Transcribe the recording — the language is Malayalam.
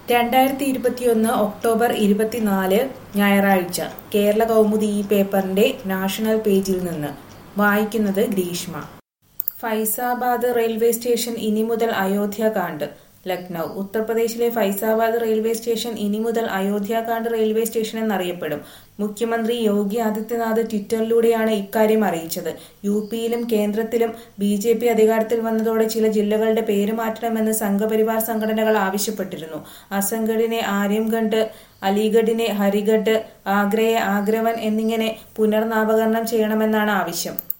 രണ്ടായിരത്തി ഇരുപത്തിയൊന്ന് ഒക്ടോബർ ഇരുപത്തിനാല് ഞായറാഴ്ച കേരള കൗമുദി ഈ പേപ്പറിന്റെ നാഷണൽ പേജിൽ നിന്ന് വായിക്കുന്നത് ഗ്രീഷ്മ ഫൈസാബാദ് റെയിൽവേ സ്റ്റേഷൻ ഇനി മുതൽ അയോധ്യ കാണ്ട് ലക്നൌ ഉത്തർപ്രദേശിലെ ഫൈസാബാദ് റെയിൽവേ സ്റ്റേഷൻ ഇനി മുതൽ അയോധ്യ കാണ്ട് റെയിൽവേ സ്റ്റേഷൻ എന്നറിയപ്പെടും മുഖ്യമന്ത്രി യോഗി ആദിത്യനാഥ് ട്വിറ്ററിലൂടെയാണ് ഇക്കാര്യം അറിയിച്ചത് യു പിയിലും കേന്ദ്രത്തിലും ബി ജെ പി അധികാരത്തിൽ വന്നതോടെ ചില ജില്ലകളുടെ പേര് മാറ്റണമെന്ന് സംഘപരിവാർ സംഘടനകൾ ആവശ്യപ്പെട്ടിരുന്നു അസംഗഡിനെ ആര്യംഗഡ് അലിഗഡിനെ ഹരിഗഡ് ആഗ്രയെ ആഗ്രവൻ എന്നിങ്ങനെ പുനർനാമകരണം ചെയ്യണമെന്നാണ് ആവശ്യം